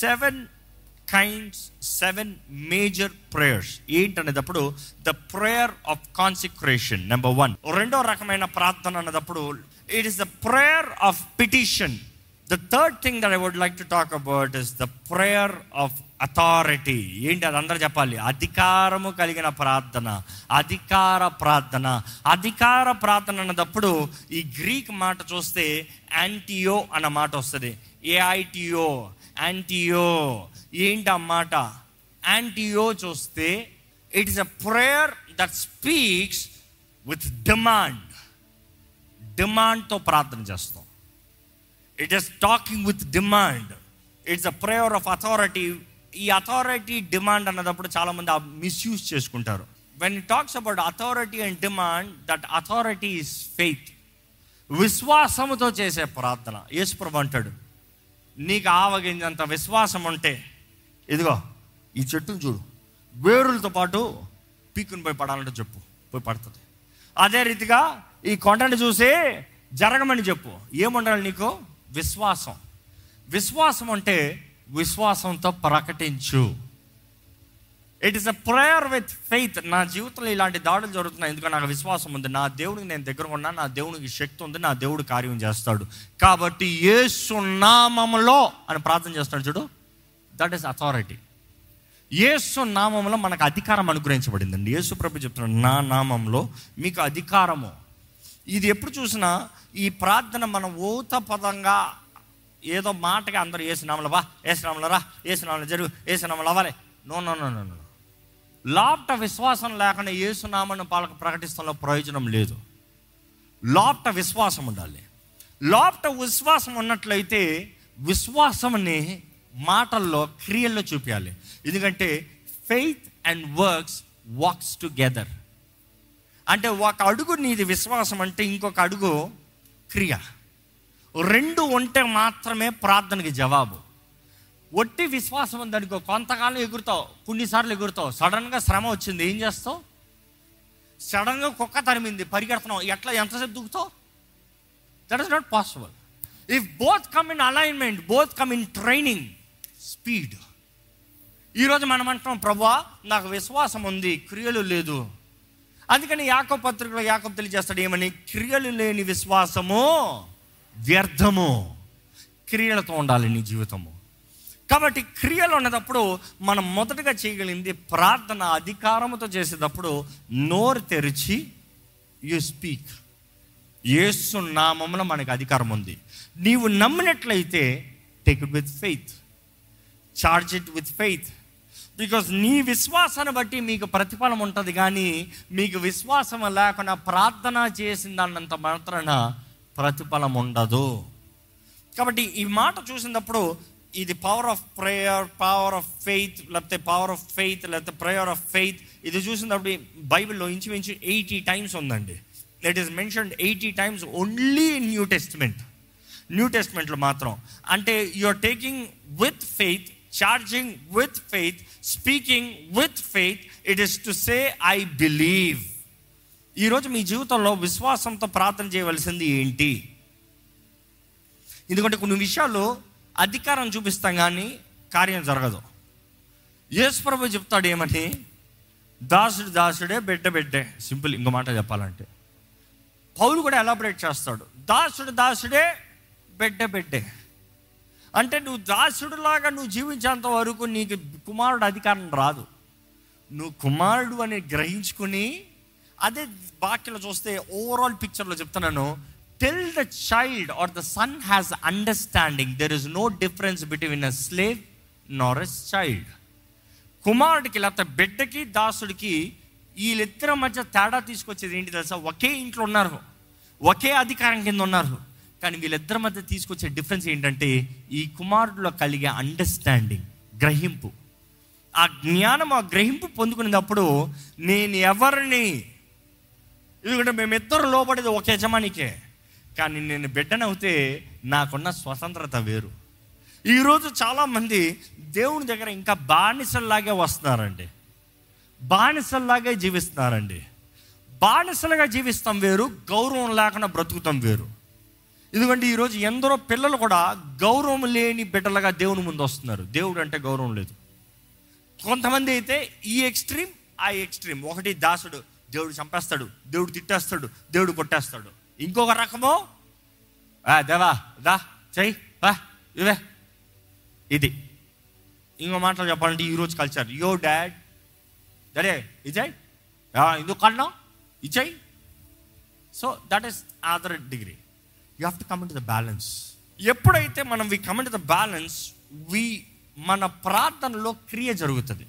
Seven kinds seven major prayers ఏంటనేటప్పుడు the prayer of consecration number one రెండో రకమైన ప్రార్థన అన్నదప్పుడు it is the prayer of petition the third thing that I would like to talk about is the prayer of authority ఏంటి అది అందరూ చెప్పాలి అధికారము కలిగిన ప్రార్థన అధికార ప్రార్థన అధికార ప్రార్థన అన్నదప్పుడు ఈ గ్రీక్ మాట చూస్తే యాంటీయో అన్న మాట వస్తుంది ఏఐటియో యాంటీయో ఏంటి ఆ మాట యాంటీయో చూస్తే it is a prayer that speaks with demand డిమాండ్తో ప్రార్థన చేస్తాం it is talking with demand it's a prayer of authority ఈ అథారిటీ డిమాండ్ అన్నదప్పుడు చాలామంది మిస్యూజ్ చేసుకుంటారు when it talks about authority and demand that authority is faith విశ్వాసముతో చేసే ప్రార్థన యేసుప్రభు అంటాడు నీకు ఆవగింజంత విశ్వాసం ఉంటే ఇదిగో ఈ చెట్టును చూడు వేరులతో పాటు పీక్కుని పోయి పడాలంటే చెప్పు పోయి పడుతుంది అదే రీతిగా ఈ కొండని చూసి జరగమని చెప్పు ఏముండాలి నీకు విశ్వాసం విశ్వాసం అంటే విశ్వాసంతో ప్రకటించు it is a prayer with faith నా జీవితంలో ఇలాంటి దాడులు జరుగుతున్నాయి ఎందుకంటే నాకు విశ్వాసం ఉంది నా దేవుడికి నేను దగ్గర ఉన్నా నా దేవునికి శక్తి ఉంది నా దేవుడు కార్యం చేస్తాడు కాబట్టి యేసు నామములో అని ప్రార్థన చేస్తాడు చూడు దట్ ఈస్ అథారిటీ యేసు నామంలో మనకు అధికారం అనుగ్రహించబడిందండి యేసు ప్రభు చెప్తున్నాడు నా నామంలో మీకు అధికారము ఇది ఎప్పుడు చూసినా ఈ ప్రార్థన మనం ఊత పదంగా ఏదో మాటగా అందరూ ఏసునామలు వా ఏసునామలు రా ఏసునామలు జరుగు ఏసునామలు అవ్వాలి no no no no no లాప్ట విశ్వాసం లేకుండా ఏసునామను పాలకు ప్రకటిstanలో ప్రయోజనం లేదు లాప్ట విశ్వాసం ఉండాలి లాప్ట విశ్వాసం ఉన్నట్లయితే విశ్వాసంని మాటల్లో క్రియల్లో చూపించాలి ఎందుకంటే faith and works walks together అంటే ఒక అడుగు నీది విశ్వాసం అంటే ఇంకొక అడుగు క్రియ రెండు ఉంటే మాత్రమే ప్రార్థనకి జవాబు ఒట్టి విశ్వాసం ఉందనుకో కొంతకాలం ఎగురుతావు కొన్నిసార్లు ఎగురుతావు సడన్గా శ్రమ వచ్చింది ఏం చేస్తావు సడన్గా కుక్క తరిమింది పరిగెడుతున్నావు ఎట్లా ఎంతసేపు దూకుతావు that is not possible if both come in alignment both come in training speed ఈరోజు మనం అంటున్నాం ప్రభా నాకు విశ్వాసం ఉంది క్రియలు లేదు అందుకని యాకో పత్రికలో యాకబ్ తెలియజేస్తాడు ఏమని క్రియలు లేని విశ్వాసము వ్యర్థము క్రియలతో ఉండాలి నీ జీవితము కాబట్టి క్రియలు ఉన్నప్పుడు మనం మొదటగా చేయగలిగింది ప్రార్థన అధికారముతో చేసేటప్పుడు నోరు తెరిచి యు స్పీక్ యేసు నామంలో మనకు అధికారం ఉంది నీవు నమ్మినట్లయితే take it with faith charge it with faith because నీ విశ్వాసాన్ని బట్టి మీకు ప్రతిఫలం ఉంటుంది కానీ మీకు విశ్వాసం లేకుండా ప్రార్థన చేసిన దాన్నంత మాత్రాన ప్రతిఫలం ఉండదు కాబట్టి ఈ మాట చూసినప్పుడు ఇది power of prayer power of faith లేకపోతే పవర్ ఆఫ్ ఫెయిత్ లేకపోతే ప్రేయర్ ఆఫ్ ఫెయిత్ ఇది చూసినప్పుడు బైబిల్లో ఇంచుమించు ఎయిటీ టైమ్స్ ఉందండి it is mentioned eighty times only in new testament new టెస్ట్మెంట్లో మాత్రం అంటే or taking with faith charging with faith speaking with faith it is to say I believe ఈరోజు మీ జీవితంలో విశ్వాసంతో ప్రార్థన చేయవలసింది ఏంటి ఎందుకంటే కొన్ని విషయాలు అధికారం చూపిస్తాం కానీ కార్యం జరగదు యేసుప్రభు చెప్తాడు ఏమని దాసుడు దాసుడే బిడ్డ బిడ్డే సింపుల్ ఇంకో మాట చెప్పాలంటే పౌలు కూడా ఎలాబరేట్ చేస్తాడు దాసుడు దాసుడే బిడ్డ బిడ్డే అంటే నువ్వు దాసుడులాగా నువ్వు జీవించేంత వరకు నీకు కుమారుడు అధికారం రాదు నువ్వు కుమారుడు అని గ్రహించుకుని అదే వాక్యలో చూస్తే ఓవరాల్ పిక్చర్లో చెప్తున్నాను tell the child or the son has understanding there is no difference between a slave nor a child కుమారుడికి లేకపోతే బిడ్డకి దాసుడికి వీళ్ళిద్దరి మధ్య తేడా తీసుకొచ్చేది ఏంటి తెలుసా ఒకే ఇంట్లో ఉన్నారు ఒకే అధికారం కింద ఉన్నారు కానీ వీళ్ళిద్దరి మధ్య తీసుకొచ్చే డిఫరెన్స్ ఏంటంటే ఈ కుమారుడిలో కలిగే అండర్స్టాండింగ్ గ్రహింపు ఆ జ్ఞానం ఆ గ్రహింపు పొందుకునేటప్పుడు నేను ఎవరిని ఎందుకంటే మేమిద్దరు లోపడేది ఒక యజమానికే కానీ నేను బిడ్డనవుతే నాకున్న స్వతంత్రత వేరు ఈరోజు చాలామంది దేవుని దగ్గర ఇంకా బానిసల్లాగే వస్తున్నారండి బానిసల్లాగే జీవిస్తున్నారండి బానిసలుగా జీవిస్తాం వేరు గౌరవం లేకుండా బ్రతుకుతాం వేరు ఎందుకంటే ఈరోజు ఎందరో పిల్లలు కూడా గౌరవం లేని బిడ్డలుగా దేవుని ముందు వస్తున్నారు దేవుడు అంటే గౌరవం లేదు కొంతమంది అయితే ఈ ఎక్స్ట్రీమ్ ఆ ఎక్స్ట్రీమ్ ఒకటి దాసుడు దేవుడు చంపేస్తాడు దేవుడు తిట్టేస్తాడు దేవుడు కొట్టేస్తాడు ఇంకొక రకము "ఆ, దేవా దా చెయ్యి వా ఇవే ఇది ఇంకో మాటలు చెప్పాలంటే ఈరోజు కల్చర్ యో డాడ్ డాడే ఇచ్చాయి ఎందుకు కన్నావు ఇచ్చాయి so that is other degree you have to come to the balance ఎప్పుడైతే మనం we come to the balance we మన ప్రార్థనలో క్రియ జరుగుతుంది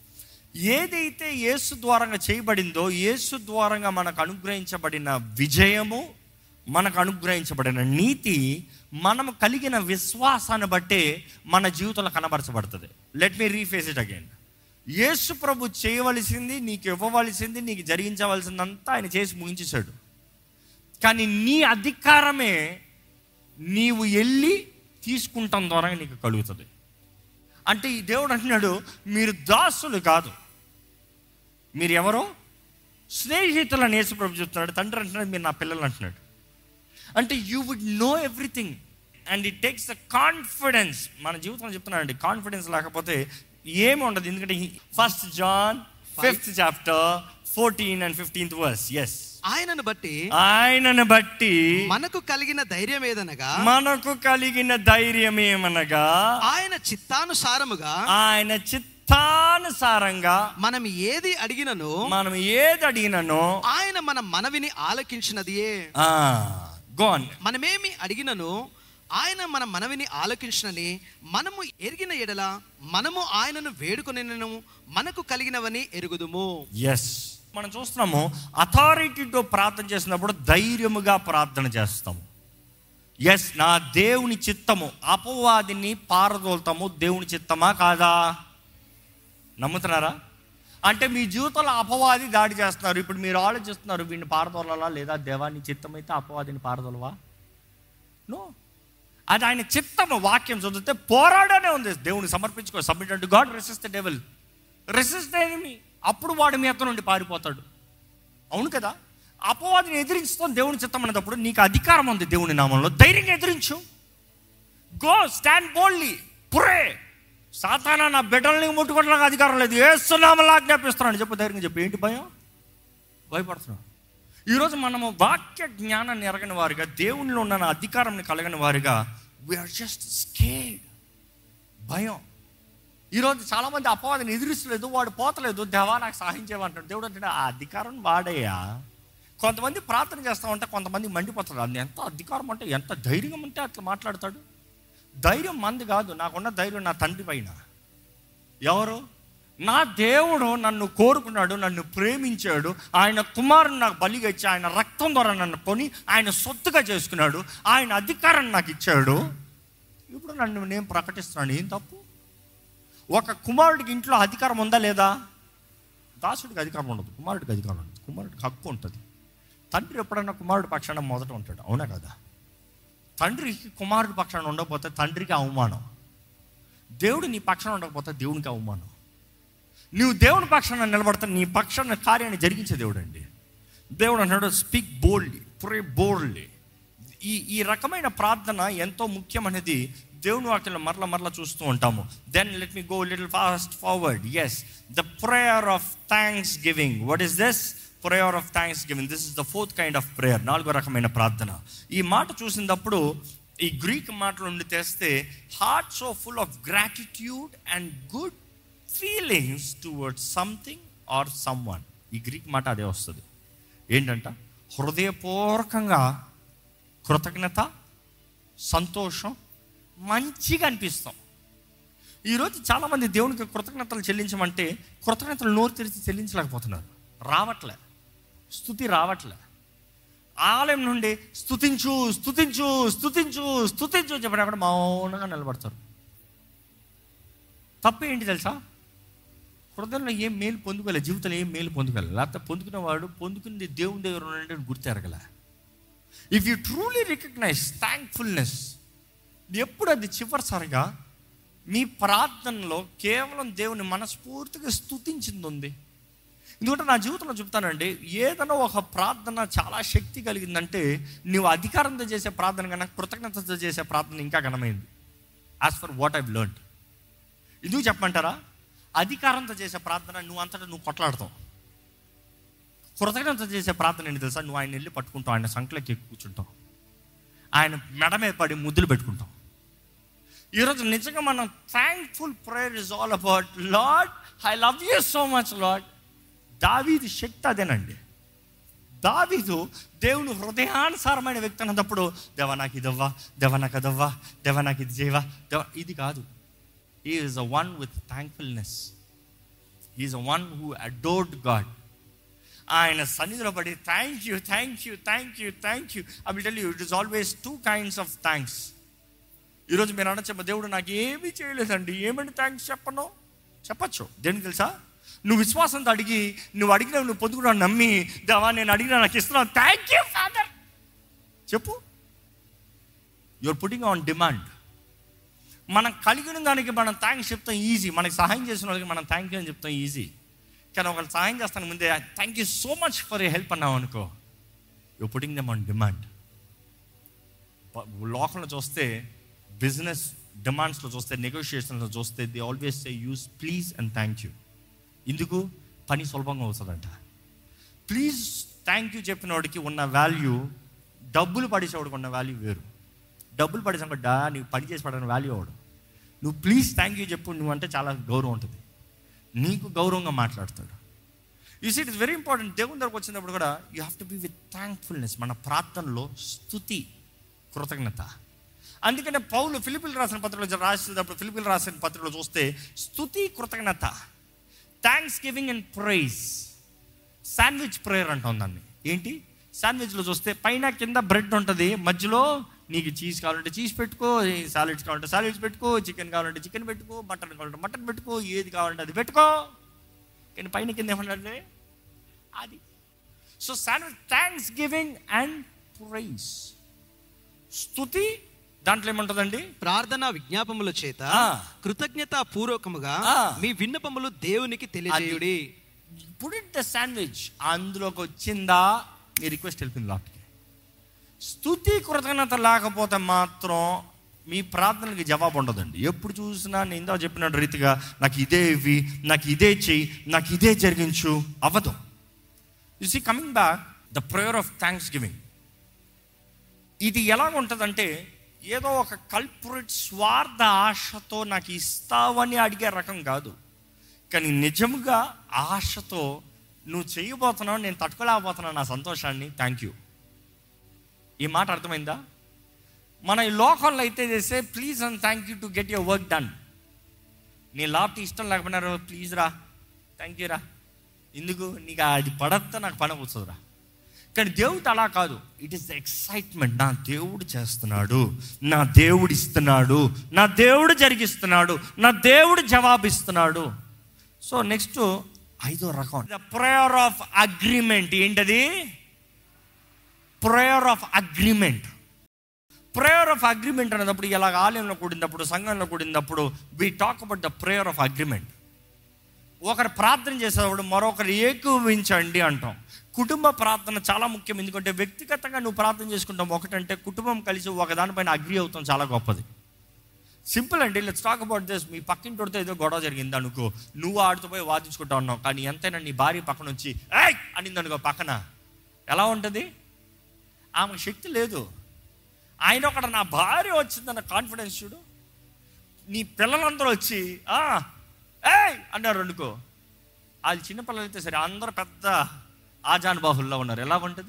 ఏదైతే యేసు ద్వారంగా చేయబడిందో యేసు ద్వారంగా మనకు అనుగ్రహించబడిన విజయము మనకు అనుగ్రహించబడిన నీతి మనము కలిగిన విశ్వాసాన్ని బట్టే మన జీవితంలో కనబరచబడుతుంది let me rephrase it again Yesu ప్రభు చేయవలసింది నీకు ఇవ్వవలసింది నీకు జరిగించవలసిందంతా ఆయన చేసి ముగించేశాడు కానీ నీ అధికారమే నీవు వెళ్ళి తీసుకుంటాం ద్వారా నీకు కలుగుతుంది అంటే ఈ దేవుడు అంటున్నాడు మీరు దాసులు కాదు మీరు ఎవరో స్నేహితులను యేసు ప్రభు చెప్తున్నాడు తండ్రి అంటున్నాడు మీరు నా పిల్లలు అంటున్నాడు అంటే you would know everything and it takes the confidence మన జీవితంలో చెప్తున్నానండి కాన్ఫిడెన్స్ లేకపోతే ఏమి ఉండదు ఎందుకంటే first John fifth chapter fourteen and fifteenth verse ఎస్ ఆయనను బట్టి ఆయనను బట్టి మనకు కలిగిన ధైర్యం ఏదనగా మనకు కలిగిన ధైర్యం ఏమనగా ఆయన చిత్తానుసారముగా ఆయన చిత్తానుసారంగా మనం ఏది అడిగినను మనం ఏది అడిగిననో ఆయన మన మనవిని ఆలకించినదియే గోన్ మనమేమి అడిగినను ఆయన మన మనవిని ఆలకించినని మనము ఎరిగిన ఎడల మనము ఆయనను వేడుకొనినను మనకు కలిగినవని ఎరుగుదుము ఎస్ మనం చూస్తున్నాము అథారిటీతో ప్రార్థన చేసినప్పుడు ధైర్యముగా ప్రార్థన చేస్తాము ఎస్ నా దేవుని చిత్తము అపవాదిని పారదోలుతాము దేవుని చిత్తమా కాదా నమ్ముతున్నారా అంటే మీ జీవితంలో అపవాది దాడి చేస్తున్నారు ఇప్పుడు మీరు ఆలోచిస్తున్నారు వీడిని పారదోలాలా లేదా దేవాన్ని చిత్తం అయితే అపవాదిని పారదోలవా నో అది ఆయన చిత్తము వాక్యం చదివితే పోరాడనే ఉంది దేవుని సమర్పించుకో submit to God resist the devil resist enemy అప్పుడు వాడు మీ అక్క నుండి పారిపోతాడు అవును కదా అపవాదిని ఎదిరించుతాం దేవుని చిత్తం అనేటప్పుడు నీకు అధికారం ఉంది దేవుని నామంలో ధైర్యంగా ఎదిరించు గో స్టాండ్ బోల్డ్లీ పురే సాతానా నా బిడ్డల్ని ముట్టుకోవడానికి అధికారం లేదు ఏస్తున్నామలా ఆజ్ఞాపిస్తున్నాను చెప్పు ధైర్యంగా చెప్పు ఏంటి భయం భయపడుతున్నావు ఈరోజు మనము వాక్య జ్ఞానాన్ని ఎరగని వారిగా దేవునిలో ఉన్న అధికారాన్ని కలగని వారిగా వీఆర్ జస్ట్ స్కేడ్ భయం ఈరోజు చాలామంది అపవాదిని ఎదిరిస్తలేదు వాడు పోతలేదు దేవా నాకు సహాయం చేయమంటాడు దేవుడు అంటే ఆ అధికారం వాడయ్యా కొంతమంది ప్రార్థన చేస్తా ఉంటే కొంతమంది మండిపోతారు అది ఎంత అధికారం అంటే ఎంత ధైర్యం ఉంటే అట్లా మాట్లాడతాడు ధైర్యం మంది కాదు నాకున్న ధైర్యం నా తండ్రి పైన ఎవరు నా దేవుడు నన్ను కోరుకున్నాడు నన్ను ప్రేమించాడు ఆయన కుమారుని నాకు బలిగా ఇచ్చి ఆయన రక్తం ద్వారా నన్ను కొని ఆయన సొత్తుగా చేసుకున్నాడు ఆయన అధికారాన్ని నాకు ఇచ్చాడు ఇప్పుడు నన్ను నేను ప్రకటిస్తున్నాను ఏం తప్పు ఒక కుమారుడికి ఇంట్లో అధికారం ఉందా లేదా దాసుడికి అధికారం ఉండదు కుమారుడికి అధికారం ఉండదు కుమారుడికి హక్కు ఉంటుంది తండ్రి ఎప్పుడన్నా కుమారుడి పక్షాన మొదట ఉంటాడు అవునా కదా తండ్రికి కుమారుడి పక్షాన ఉండకపోతే తండ్రికి అవమానం దేవుడు నీ పక్షాన ఉండకపోతే దేవునికి అవమానం నువ్వు దేవుని పక్షాన నిలబడితే నీ పక్షాన కార్యాన్ని జరిగించే దేవుడు అండి దేవుడు అన్నాడు స్పీక్ బోల్డ్లీ ప్రే బోల్డ్లీ ఈ ఈ రకమైన ప్రార్థన ఎంతో ముఖ్యమైనది దేవుని వాక్యంలో మరల మరల చూస్తూ ఉంటాము then let me go little fast forward yes the prayer of thanksgiving what is this prayer of thanksgiving this is the fourth kind of prayer నాలుగో రకమైన ప్రార్థన ఈ మాట చూసినప్పుడు ఈ గ్రీక్ మాటలు ఉండి తెస్తే heart so full of gratitude and good feelings towards something or someone ఈ గ్రీక్ మాట అదే వస్తుంది ఏంటంట హృదయపూర్వకంగా కృతజ్ఞత సంతోషం మంచిగా అనిపిస్తాం ఈరోజు చాలామంది దేవునికి కృతజ్ఞతలు చెల్లించమంటే కృతజ్ఞతలు నోరు తెరిచి చెల్లించలేకపోతున్నారు రావట్లే స్థుతి రావట్లే ఆలయం నుండి స్థుతించు స్థుతించు స్థుతించు స్థుతించు చెప్పిన అక్కడ మౌనంగా నిలబడతారు తప్పు ఏంటి తెలుసా హృదయంలో ఏం మేలు పొందుకోలే జీవితంలో ఏం మేలు పొందుకోలే లేకపోతే పొందుకునేవాడు పొందుకునేది దేవుని దగ్గర ఉన్నట్టు గుర్తెరగలే if you truly recognise thankfulness ఎప్పుడు అది చివరిసారిగా మీ ప్రార్థనలో కేవలం దేవుని మనస్ఫూర్తిగా స్థుతించింది ఉంది ఎందుకంటే నా జీవితంలో చెప్తానండి ఏదైనా ఒక ప్రార్థన చాలా శక్తి కలిగిందంటే నువ్వు అధికారంతో చేసే ప్రార్థన కన్నా కృతజ్ఞతతో చేసే ప్రార్థన ఇంకా ఘనమైంది as for what I've learn ఎందుకు చెప్పమంటారా అధికారంతో చేసే ప్రార్థన నువ్వు అంతటా నువ్వు కొట్లాడతావు కృతజ్ఞత చేసే ప్రార్థన ఏంటి తెలుసా నువ్వు ఆయన వెళ్ళి పట్టుకుంటావు ఆయన సంఖ్యలోకి ఎక్కి కూర్చుంటావు ఆయన మెడ మీద పడి ముద్దులు పెట్టుకుంటాం ఈరోజు నిజంగా మనం thankful prayer is all about lord I love you so much lord దావీది శక్తి అదేనండి దావీదు దేవుని హృదయానుసారమైన వ్యక్తి అన్నప్పుడు దేవ నాకు ఇదవ్వా దేవ నాకు అదవ్వా దేవ నాకు ఇది చేయవా దేవ ఇది కాదు is a one with thankfulness is a one who adored God ఆయన సన్నిధిలో పడి thank you thank you thank you thank you I will tell you it is always two kinds of thanks ఈరోజు మీరు అనొచ్చమ్మ దేవుడు నాకు ఏమీ చేయలేదండి ఏమని థ్యాంక్స్ చెప్పను చెప్పచ్చు దేనికి తెలుసా నువ్వు విశ్వాసంతో అడిగి నువ్వు అడిగిన నువ్వు పొందుకున్నావు నమ్మి దేవా నేను అడిగినా నాకు ఇస్తున్నాను థ్యాంక్ యూ ఫాదర్ చెప్పు యువర్ పుట్టింగ్ ఆన్ డిమాండ్ మనం కలిగిన దానికి మనం థ్యాంక్స్ చెప్తాం ఈజీ మనకి సహాయం చేసిన వాళ్ళకి మనం థ్యాంక్ యూ అని చెప్తాం ఈజీ కానీ ఒకళ్ళు సహాయం చేస్తాను ముందే thank you so much for you help అన్నావు అనుకో you putting them on demand లోకంలో చూస్తే బిజినెస్ డిమాండ్స్లో చూస్తే నెగోషియేషన్లో చూస్తే the always say use please and thank you ఎందుకు పని సులభంగా అవుతుందంట ప్లీజ్ థ్యాంక్ యూ చెప్పిన వాడికి ఉన్న వాల్యూ డబ్బులు పడేసేవాడికి ఉన్న వాల్యూ వేరు డబ్బులు పడేసాక డా నీకు పని చేసి పడని వాల్యూ అవడు నువ్వు ప్లీజ్ థ్యాంక్ యూ చెప్పు నువ్వు అంటే చాలా గౌరవం ఉంటుంది నీకు గౌరవంగా మాట్లాడతాడు you see it is very important దేవుని దగ్గరకు వచ్చినప్పుడు కూడా you have to be with thankfulness మన ప్రార్థనలో స్థుతి కృతజ్ఞత అందుకనే పౌలు ఫిలిపిల్ రాసిన పత్రికలో రాసేటప్పుడు ఫిలిపిల్ రాసిన పత్రికలో చూస్తే స్థుతి కృతజ్ఞత thanksgiving and praise sandwich prayer అంటాం దాన్ని ఏంటి శాండ్విచ్లో చూస్తే పైన కింద బ్రెడ్ ఉంటుంది మధ్యలో నీకు చీజ్ కావాలంటే చీజ్ పెట్టుకో సాలెడ్స్ కావాలంటే సాలెడ్స్ పెట్టుకో చికెన్ కావాలంటే చికెన్ పెట్టుకో మటన్ కావాలంటే మటన్ పెట్టుకో ఏది కావాలంటే అది పెట్టుకో కానీ పైన కింద ఏమన్నాడు అది so sandwich thanksgiving and praise స్థుతి దాంట్లో ఏముంటుందండి ప్రార్థన విజ్ఞాపముల చేత ఆ. కృతజ్ఞత పూర్వకముగా ఆ. మీ విన్నపములు దేవునికి తెలియజేయుడి పుట్ ఇట్ ద శాండ్విచ్ అందులోకి వచ్చిందా మీ రిక్వెస్ట్ వెళ్ళింది లాట్కి స్థుతి కృతజ్ఞత లేకపోతే మాత్రం మీ ప్రార్థనకి జవాబు ఉండదండి ఎప్పుడు చూసినా నేను ఇందా చెప్పిన రీతిగా నాకు ఇదే ఇవి నాకు ఇదే చెయ్యి నాకు ఇదే జరిగించు అవ్వదు you see coming back the prayer of thanksgiving ఇది ఎలా ఉంటుందంటే ఏదో ఒక కల్పురేట్ స్వార్థ ఆశతో నాకు ఇస్తావని అడిగే రకం కాదు కానీ నిజంగా ఆశతో నువ్వు చేయబోతున్నావు నేను తట్టుకోలేకపోతున్నాను నా సంతోషాన్ని థ్యాంక్ యూ ఈ మాట అర్థమైందా మన ఈ లోకంలో అయితే చేస్తే please and thank you to get your work done నీ లాప్ట్ ఇష్టం లేకపోయినారు ప్లీజ్ రా థ్యాంక్ యూ రా ఎందుకు నీకు అది పడతా నాకు పని వస్తుందిరా కానీ దేవుడు అలా కాదు ఇట్ ఈస్ ఎక్సైట్మెంట్ నా దేవుడు చేస్తున్నాడు నా దేవుడు ఇస్తున్నాడు నా దేవుడు జరిగిస్తున్నాడు నా దేవుడు జవాబిస్తున్నాడు సో నెక్స్ట్ ఐదో రకం ద ప్రేయర్ ఆఫ్ అగ్రిమెంట్ ఏంటది prayer of agreement prayer of agreement అనేటప్పుడు ఇలా ఆలయంలో కూడినప్పుడు సంఘంలో కూడినప్పుడు we talk about the prayer of agreement ఒకరు ప్రార్థన చేసేటప్పుడు మరొకరు ఏకీవించండి అంటాం కుటుంబ ప్రార్థన చాలా ముఖ్యం ఎందుకంటే వ్యక్తిగతంగా నువ్వు ప్రార్థన చేసుకుంటాం ఒకటంటే కుటుంబం కలిసి ఒక దానిపైన అగ్రి అవుతాం చాలా గొప్పది సింపుల్ అండి లెట్స్ టాక్ అబౌట్ దిస్ మీ పక్కింటితో ఏదో గొడవ జరిగింది అనుకో నువ్వు ఆడుతూ పోయి వాదించుకుంటా ఉన్నావు కానీ ఎంతైనా నీ భార్య పక్కన వచ్చి ఏయ్ అనింది అనుకో పక్కన ఎలా ఉంటుంది ఆమె శక్తి లేదు ఆయన ఒకటి నా భార్య వచ్చిందన్న కాన్ఫిడెన్స్ చూడు నీ పిల్లలందరూ వచ్చి "ఆ, ఏయ్ అన్నారు అనుకో వాళ్ళు చిన్నపిల్లలు అయితే సరే అందరూ పెద్ద ఆజానుబాహుల్లో ఉన్నారు ఎలా ఉంటుంది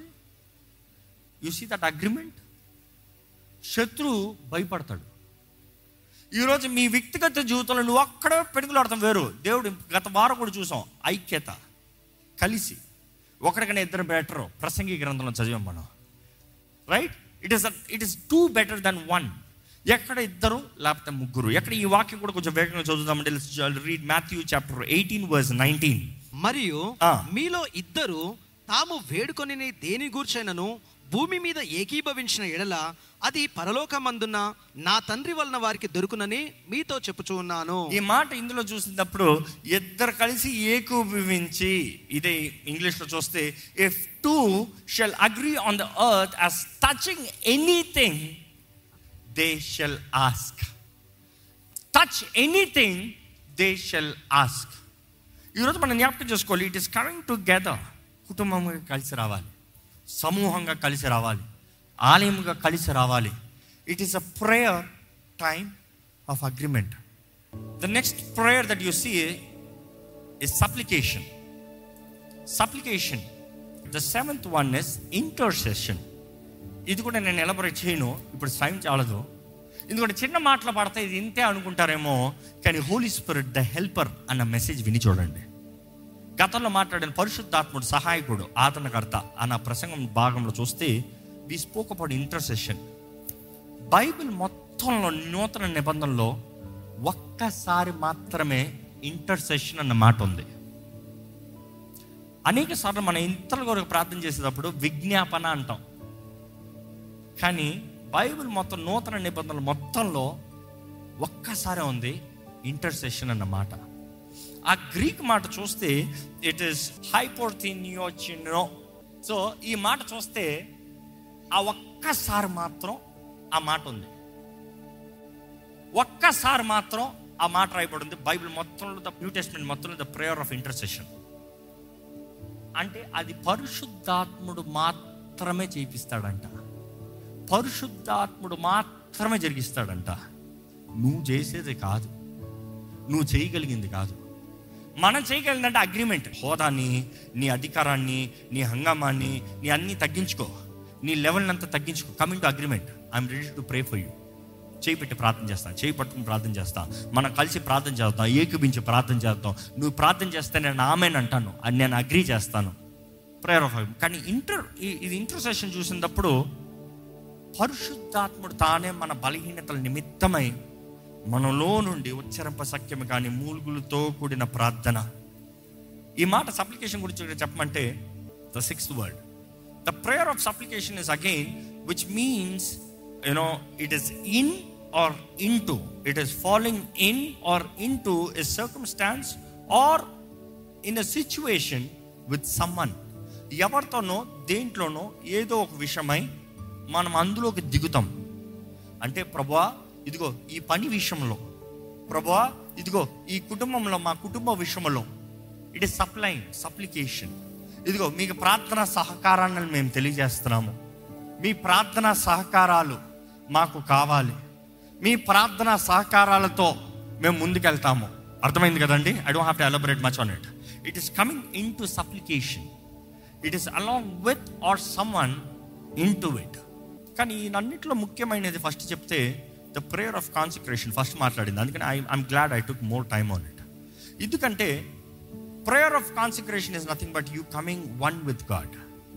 యు సీ దట్ అగ్రిమెంట్ శత్రువు భయపడతాడు ఈరోజు మీ వ్యక్తిగత జీవితంలో నువ్వు అక్కడే పెడుగులాడతాం వేరు దేవుడు గత వారం కూడా చూసాం ఐక్యత కలిసి ఒకరికన్నా ఇద్దరు బెటర్ ప్రసంగి గ్రంథంలో చదివాం మనం right it is it is two better than one ఎక్కడ ఇద్దరు లేకపోతే ముగ్గురు ఎక్కడ ఈ వాక్యం కూడా కొంచెం వేగంగా చదువుదామంటే read Matthew chapter eighteen verse nineteen మరియు ఆ. మీలో ఇద్దరు తాము వేడుకొని దేని గూర్చైనను భూమి మీద ఏకీభవించిన ఎడల అది పరలోకమందున్న నా తండ్రి వలన వారికి దొరుకునని మీతో చెప్పుచూ ఉన్నాను ఈ మాట ఇందులో చూసినప్పుడు ఇద్దరు కలిసి ఏకీభవించి ఇదే ఇంగ్లీష్లో చూస్తే if two shall agree on the earth as touching anything they shall ask touch anything they shall ask ఈరోజు మనం జ్ఞాపకం చేసుకోవాలి ఇట్ ఈస్ కమింగ్ టుగెదర్ కుటుంబంగా కలిసి రావాలి సమూహంగా కలిసి రావాలి ఆలయముగా కలిసి రావాలి it is a prayer time of agreement the next prayer that you see is supplication supplication the seventh one is intercession ఇది కూడా నేను ఎలబరేట్ చేయను ఇప్పుడు టైం చాలదు ఎందుకంటే చిన్న మాటలు పడితే ఇది ఇంతే అనుకుంటారేమో కానీ హోలీ స్పిరిట్ ద హెల్పర్ అన్న మెసేజ్ విని చూడండి గతంలో మాట్లాడిన పరిశుద్ధాత్ముడు సహాయకుడు ఆదరణకర్త అన్న ప్రసంగం భాగంలో చూస్తే we spoke about intercession Bible మొత్తంలో నూతన నిబంధనలో ఒక్కసారి మాత్రమే ఇంటర్సెషన్ అన్న మాట ఉంది అనేక సార్లు మన ఇంతల కొరకు ప్రార్థన చేసేటప్పుడు విజ్ఞాపన అంటాం కానీ బైబిల్ మొత్తం నూతన నిబంధనలు మొత్తంలో ఒక్కసారి ఉంది ఇంటర్సెషన్ అన్న మాట ఆ గ్రీక్ మాట చూస్తే ఇట్ ఇస్ హైపోర్తినియోచినో సో ఈ మాట చూస్తే ఆ ఒక్కసారి మాత్రం ఆ మాట ఉంది ఒక్కసారి మాత్రం ఆ మాట రాయబడింది బైబిల్ మొత్తంలో ద న్యూ టెస్ట్మెంట్ మొత్తంలో ద ప్రేయర్ ఆఫ్ ఇంటర్సెషన్ అంటే అది పరిశుద్ధాత్ముడు మాత్రమే చేపిస్తాడంట పరిశుద్ధాత్ముడు మాత్రమే జరిగిస్తాడంట నువ్వు చేసేది కాదు నువ్వు చేయగలిగింది కాదు మనం చేయగలిగిందంటే అగ్రిమెంట్ హోదాని నీ అధికారాన్ని నీ హంగామాన్ని నీ అన్ని తగ్గించుకో నీ లెవెల్ అంతా తగ్గించుకో coming to agreement I'm ready to pray for you చేయి పెట్టి ప్రార్థన చేస్తా చేయి పట్టుకుని ప్రార్థన చేస్తా మనం కలిసి ప్రార్థన చేద్దాం ఏకీభించి ప్రార్థన చేద్దాం నువ్వు ప్రార్థన చేస్తే నేను ఆమెను అంటాను అది నేను అగ్రీ చేస్తాను ప్రేయర్ ఆఫ్ కానీ ఇంటర్ ఇది ఇంటర్సెషన్ చూసినప్పుడు పరిశుద్ధాత్ముడు తానే మన బలహీనతల నిమిత్తమై మనలో నుండి ఉచ్చరింప సఖ్యము కానీ మూలుగులతో కూడిన ప్రార్థన ఈ మాట సప్లికేషన్ గురించి ఇక్కడ చెప్పమంటే the sixth word the prayer of supplication is again which means you know it is in or into it is following in or into a circumstance or in a situation with someone ఎవరితోనో దేంట్లోనో ఏదో ఒక విషయమై మనం అందులోకి దిగుతాం అంటే ప్రభా ఇదిగో ఈ పని విషయంలో ప్రభా ఇదిగో ఈ కుటుంబంలో మా కుటుంబ విషయంలో ఇట్ ఇస్ సప్లై సప్లికేషన్ ఇదిగో మీకు ప్రార్థన సహకారాన్ని మేము తెలియజేస్తున్నాము మీ ప్రార్థన సహకారాలు మాకు కావాలి మీ ప్రార్థన సహకారాలతో మేము ముందుకెళ్తాము అర్థమైంది కదండి I don't have to elaborate much on it it is coming into supplication it is along with or someone into it కానీ ఈయనన్నింటిలో ముఖ్యమైనది ఫస్ట్ చెప్తే the prayer of concentration first మాట్లాడింది అందుకని I I'm glad I took more time on it ఎందుకంటే prayer of concentration is nothing but you coming one with God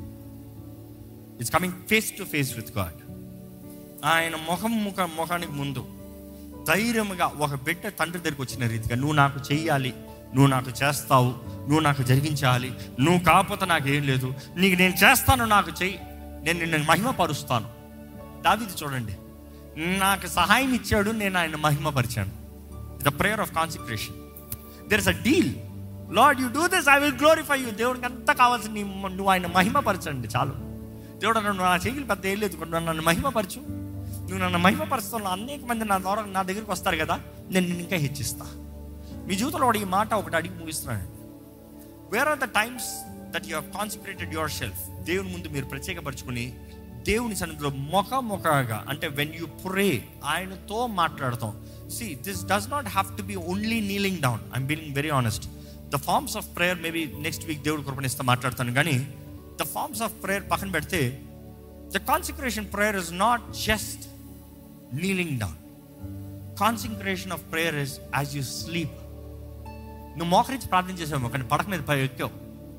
it's coming face to face with God ఆయన ముఖం ముఖ ముఖానికి ముందు ధైర్యముగా ఒక బిడ్డ తండ్రి దగ్గరికి వచ్చిన రీతిగా నువ్వు నాకు చెయ్యాలి నువ్వు నాకు చేస్తావు నువ్వు నాకు జరిగించాలి నువ్వు కాకపోతే నాకేం లేదు నీకు నేను చేస్తాను నాకు చెయ్యి నేను నిన్ను మహిమపరుస్తాను దావిది చూడండి నాకు సహాయం ఇచ్చాడు నేను ఆయన మహిమపరిచాను the prayer of concentration there is a deal Lord you do this I will glorify you దేవుడికి అంతా కావాల్సిన నీ నువ్వు ఆయన మహిమపరచండి చాలు దేవుడు నన్ను నా చెయ్యి పెద్ద ఏం లేదు నువ్వు నన్ను మహిమపరచు నువ్వు నన్ను మహిమపరుస్తున్న అనేక మంది నా ద్వారా నా దగ్గరికి వస్తారు కదా నేను నిన్ను ఇంకా హెచ్చిస్తా మీ జీవితంలో వాడు ఈ మాట ఒకటి అడిగి ముగిస్తున్నాను where are the times that you concentrated yourself దేవుని ముందు మీరు ప్రత్యేకపరచుకుని దేవుని సన్నిధిలో మొఖ మొఖగా అంటే వెన్ యూ ప్రే ఆయనతో మాట్లాడతాం see this does not have to be only kneeling down I'm being very honest the forms of prayer maybe next week దేవుడు కృపణిస్తే మాట్లాడతాను కానీ ద ఫార్మ్స్ ఆఫ్ ప్రేయర్ పక్కన పెడితే the concentration prayer is not just kneeling down concentration of prayer is as you sleep నువ్వు మోకరించి ప్రార్థన చేసావు కానీ పడక మీద పై ఎక్కావు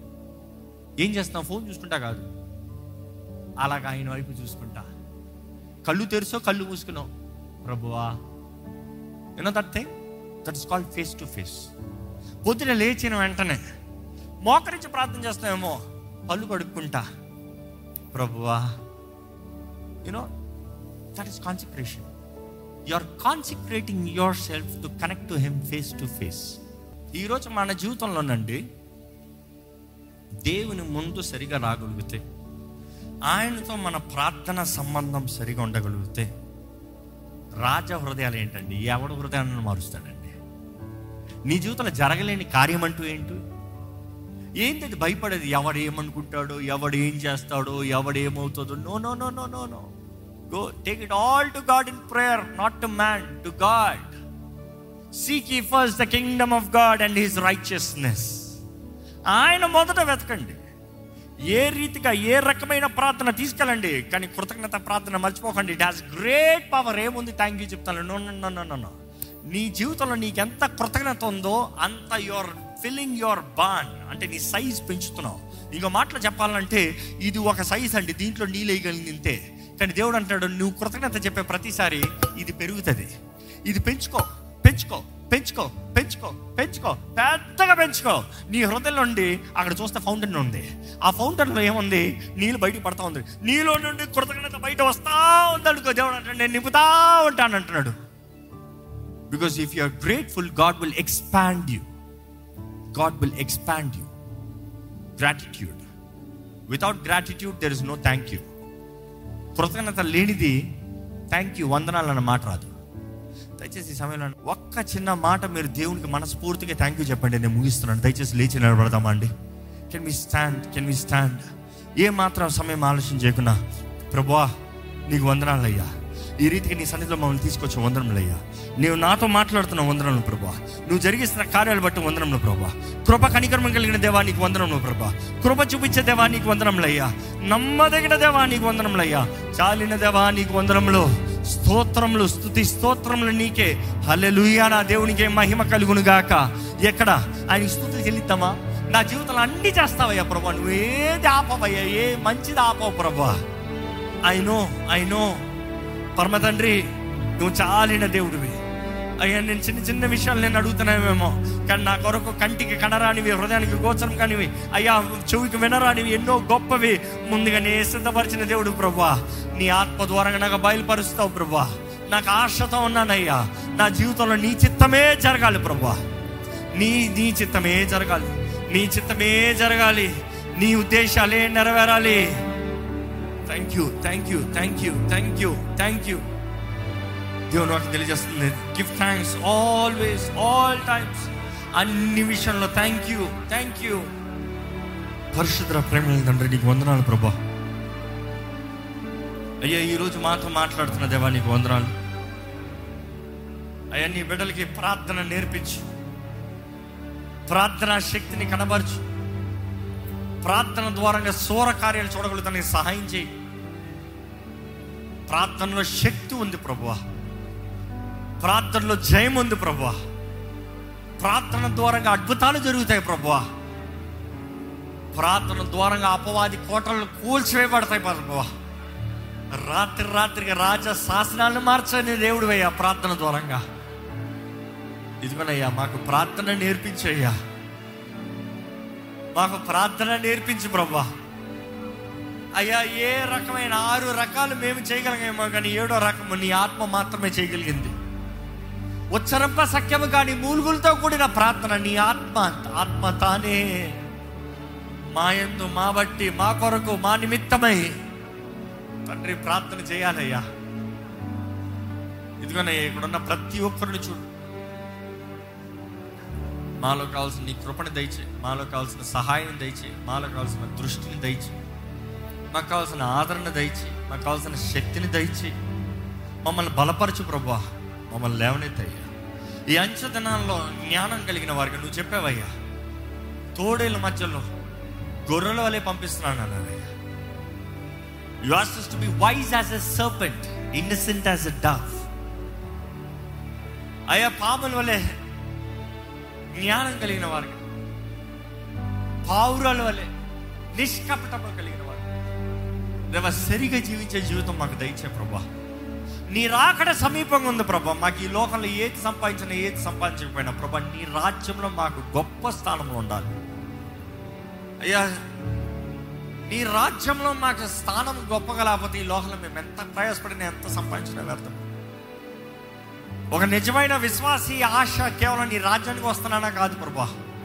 ఏం చేస్తున్నావు ఫోన్ చూసుకుంటా కాదు అలాగా ఆయన వైపు చూసుకుంటా కళ్ళు తెరిసో కళ్ళు మూసుకున్నావు ప్రభువా you know that thing that is called face to face పొద్దున లేచిన వెంటనే మోకరించి ప్రార్థన చేస్తామేమో కళ్ళు కడుక్కుంటా ప్రభువా you know that is consecration you are consecrating yourself to connect to him face to face ఈరోజు మన జీవితంలోనండి దేవుని ముందు సరిగా రాగలిగితే ఆయనతో మన ప్రార్థన సంబంధం సరిగా ఉండగలిగితే రాజ హృదయాలు ఏంటండి ఎవడు హృదయాన్ని మారుస్తాడండి నీ జీవితంలో జరగలేని కార్యం అంటూ ఏంటి ఏంటి అది భయపడేది ఎవడు ఏమనుకుంటాడో ఎవడు ఏం చేస్తాడో ఎవడు ఏమవుతుందో no no no no no no go take it all to God in prayer not to man to God seek ye first the kingdom of God and his righteousness ఆయన మొదట వెతకండి ఏ రీతిగా ఏ రకమైన ప్రార్థన తీసుకెళ్ళండి కానీ కృతజ్ఞత ప్రార్థన మర్చిపోకండి ఇట్ హాస్ గ్రేట్ పవర్ ఏముంది థ్యాంక్ యూ చెప్తాను no no no no no నీ జీవితంలో నీకు ఎంత కృతజ్ఞత ఉందో అంత యువర్ ఫిల్లింగ్ యువర్ బాన్ అంటే నీ సైజ్ పెంచుతున్నావు ఇంకో మాటలు చెప్పాలంటే ఇది ఒక సైజ్ అండి దీంట్లో నీళ్ళు వేయగలిగింది ఇంతే కానీ దేవుడు అంటాడు నువ్వు కృతజ్ఞత చెప్పే ప్రతిసారి ఇది పెరుగుతుంది ఇది పెంచుకో పెంచుకో పెంచుకో పెంచుకో పెంచుకో పెద్దగా పెంచుకో నీ హృదయం నుండి అక్కడ చూస్తే ఫౌంటైన్ ఉంది ఆ ఫౌంటైన్లో ఏముంది నీళ్ళు బయటికి పడతా ఉంది నీలో నుండి కృతజ్ఞత బయట వస్తా ఉంది అనుకో దేవుడు అంటాడు నేను నింపుతా ఉంటాను అంటున్నాడు because if you are grateful God will expand you God will expand you gratitude without gratitude there is no thank you కృతజ్ఞత లేనిది థ్యాంక్ యూ వందనాలు అన్న మాట రాదు దయచేసి ఈ సమయంలో ఒక్క చిన్న మాట మీరు దేవునికి మనస్ఫూర్తిగా థ్యాంక్ యూ చెప్పండి నేను ముగిస్తున్నాను దయచేసి లేచి నిలబడదామా అండి can we stand can we stand ఏ మాత్రం సమయం ఆలోచన చేయకుండా ప్రభువా నీకు వందనాలు అయ్యా ఈ రీతికి నీ సన్నిధిలో మమ్మల్ని తీసుకొచ్చే వందనములయ్యా నీవు నాతో మాట్లాడుతున్న వందనములు ప్రభా నువ్వు జరిగిస్తున్న కార్యాలు బట్టి వందనములు ప్రభా కృప కనికర్మం కలిగిన దేవా నీకు వందనములు ప్రభా కృప చూపించే దేవా నీకు వందనములయ్యా నమ్మదగిన దేవా నీకు వందనములయ్యా చాలిన దేవా నీకు వందనములు స్తోత్రములు స్థుతి స్తోత్రములు నీకే హల్లెలూయా నా దేవునికే మహిమ కలుగును గాక ఎక్కడ ఆయన స్థుతి చెల్లిద్దామా నా జీవితంలో అన్ని చేస్తావయ్యా ప్రభా నువ్వు ఏది ఆపవయ్యా ఏ మంచిది ఆపవు ప్రభా ఐ నో ఐ నో పరమ తండ్రి నువ్వు చాలిన దేవుడివి అయ్యా నేను చిన్న చిన్న విషయాలు నేను అడుగుతున్నావేమో కానీ నా కొరకు కంటికి కనరానివి హృదయానికి గోచరం కానివి అయ్యా చెవికి వినరానివి ఎన్నో గొప్పవి ముందుగానే సిద్ధపరిచిన దేవుడు ప్రభా నీ ఆత్మ ద్వారంగా నాకు బయలుపరుస్తావు ప్రభా నాకు ఆశతో ఉన్నానయ్యా నా జీవితంలో నీ చిత్తమే జరగాలి ప్రభా నీ నీ చిత్తమే జరగాలి నీ చిత్తమే జరగాలి నీ ఉద్దేశాలే నెరవేరాలి thank you thank you thank you thank you thank you దేవుని వాకి తెలియజేస్తుంది give thanks always all times అన్ని విషయంలో థ్యాంక్ యూ థ్యాంక్ యూ పరిశుద్ర ప్రేమ తండ్రి నీకు వందనాలు ప్రభా అయ్యా ఈరోజు మాతో మాట్లాడుతున్న దేవా నీకు వందనాలు అయ్యా నీ బిడ్డలకి ప్రార్థన నేర్పించు ప్రార్థనా శక్తిని కనబరచు ప్రార్థన ద్వారంగా సూర కార్యాలు చూడగలుగుతానికి సహాయం చేయి ప్రార్థనలో శక్తి ఉంది ప్రభువా ప్రార్థనలో జయం ఉంది ప్రభువా ప్రార్థన ద్వారంగా అద్భుతాలు జరుగుతాయి ప్రభువా ప్రార్థన ద్వారంగా అపవాది కోటలను కూల్చివేయబడతాయి ప్రభువా రాత్రి రాత్రికి రాజ శాసనాలను మార్చని దేవుడు అయ్యా ప్రార్థన ద్వారంగా ఇదిగోనయ్యా మాకు ప్రార్థన నేర్పించయ్యా మాకు ప్రార్థన నేర్పించు ప్రభా అయ్యా ఏ రకమైన ఆరు రకాలు మేము చేయగలిగామో కానీ ఏడో రకము నీ ఆత్మ మాత్రమే చేయగలిగింది ఉచ్చరంప సఖ్యము కానీ మూలుగులతో కూడిన ప్రార్థన నీ ఆత్మ ఆత్మ తానే మా యందు మా బట్టి మా కొరకు మా నిమిత్తమై తండ్రి ప్రార్థన చేయాలయ్యా ఇదిగోనయ్యా ఇక్కడున్న ప్రతి ఒక్కరిని చూడు మాలో కావాల్సిన నీ కృపను దయచే మాలో కావాల్సిన సహాయం దయచే మాలో కావాల్సిన దృష్టిని దయచే మాకు కావాల్సిన ఆదరణ దయచి మాకు కావాల్సిన శక్తిని దయచి మమ్మల్ని బలపరచు ప్రభా మమ్మల్ని లేవనెత్తయ్యా ఈ అంచె దినాల్లో జ్ఞానం కలిగిన వారికి నువ్వు చెప్పావయ్యా తోడేళ్ళ మధ్యలో గొర్రెల వలె పంపిస్తున్నాను అన్నారయ్యా you are to be wise as a serpent innocent as a dove అయ్యా పాముల వలె జ్ఞానం కలిగిన వారికి పావురాల వలె నిష్కపటము కలిగిన వారు దేవ సరిగా జీవించే జీవితం మాకు దయచే ప్రభా నీ రాకడ సమీపంగా ఉంది ప్రభా మాకు ఈ లోకంలో ఏది సంపాదించినా ఏది సంపాదించకపోయినా ప్రభా నీ రాజ్యంలో మాకు గొప్ప స్థానంలో ఉండాలి అయ్యా నీ రాజ్యంలో మాకు స్థానం గొప్పగా లేకపోతే ఈ లోకంలో మేము ఎంత ప్రయాసపడినా ఎంత సంపాదించినా వ్యర్థం ఒక నిజమైన విశ్వాసి ఆశ కేవలం నీ రాజ్యానికి వస్తున్నానా కాదు ప్రభా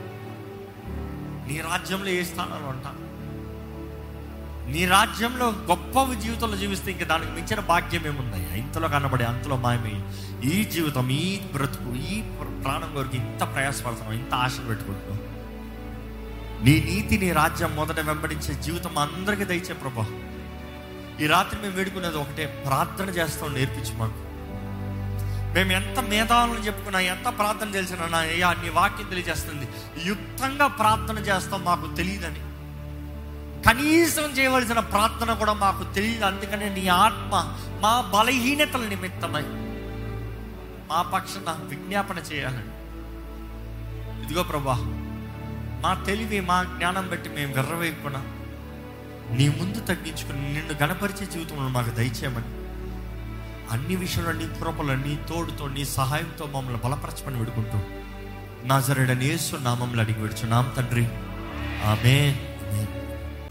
నీ రాజ్యంలో ఏ స్థానంలో ఉంటా నీ రాజ్యంలో గొప్ప జీవితంలో జీవిస్తే ఇంకా దానికి మించిన భాగ్యం ఏముంది ఇంతలో కనబడే అంతలో మాయమే ఈ జీవితం ఈ బ్రతుకు ఈ ప్రాణం కొరకు ఇంత ప్రయాసపడుతున్నాం ఇంత ఆశలు పెట్టుకుంటున్నాం నీ నీతి నీ రాజ్యం మొదట వెంబడించే జీవితం అందరికీ దయచే ప్రభా ఈ రాత్రి మేము వేడుకునేది ఒకటే ప్రార్థన చేస్తాం నేర్పించు మాకు మేము ఎంత మేధావులను చెప్పుకున్నా ఎంత ప్రార్థన తెలిసినా నా అయ్యా నీ వాక్యం తెలియజేస్తుంది యుక్తంగా ప్రార్థన చేస్తాం మాకు తెలియదని కనీసం చేయవలసిన ప్రార్థన కూడా మాకు తెలియదు అందుకనే నీ ఆత్మ మా బలహీనతల నిమిత్తమై మా పక్షాన విజ్ఞాపన చేయాలని ఇదిగో ప్రభా మా తెలివి మా జ్ఞానం బట్టి మేము వెర్రవేయకుండా నీ ముందు తగ్గించుకుని నిన్ను గణపరిచే జీవితంలో మాకు దయచేయమని అన్ని విషయంలో నీ కృపలో నీ తోడుతో నీ సహాయంతో మమ్మల్ని బలపరచమని విడుకుంటూ నా జరడని యేసు నామంలో అడిగి విడుచున్నాం తండ్రి ఆమె